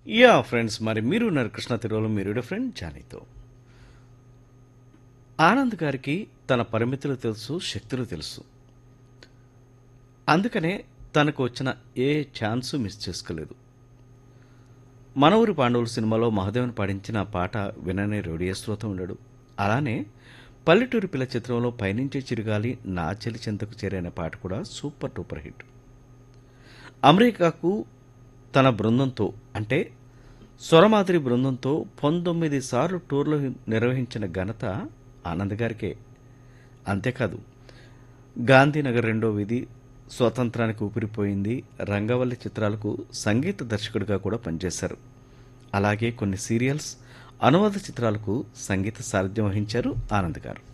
yeah friends మరి మీరు ఉన్నారు కృష్ణ తిరువలో మీరు ఫ్రెండ్ జానీతో ఆనంద్ గారికి తన పరిమితులు తెలుసు శక్తులు తెలుసు అందుకనే తనకు వచ్చిన ఏ ఛాన్సు మిస్ చేసుకోలేదు మన ఊరి పాండవులు సినిమాలో మహదేవన్ పాడించిన పాట విననే రేడియో శ్రోతం ఉండడు అలానే పల్లెటూరి పిల్ల చిత్రంలో పయనించే చిరుగాలి నా చెలి చెంతకు చేరైన పాట కూడా సూపర్ డూపర్ హిట్ అమెరికాకు తన బృందంతో అంటే స్వరమాదిరి బృందంతో పంతొమ్మిది సార్లు టూర్లు నిర్వహించిన ఘనత ఆనంద్ గారికే అంతేకాదు గాంధీనగర్ రెండో వీధి స్వాతంత్రానికి ఊపిరిపోయింది రంగవల్లి చిత్రాలకు సంగీత దర్శకుడిగా కూడా పనిచేశారు అలాగే కొన్ని సీరియల్స్ అనువాద చిత్రాలకు సంగీత సారథ్యం వహించారు ఆనంద్ గారు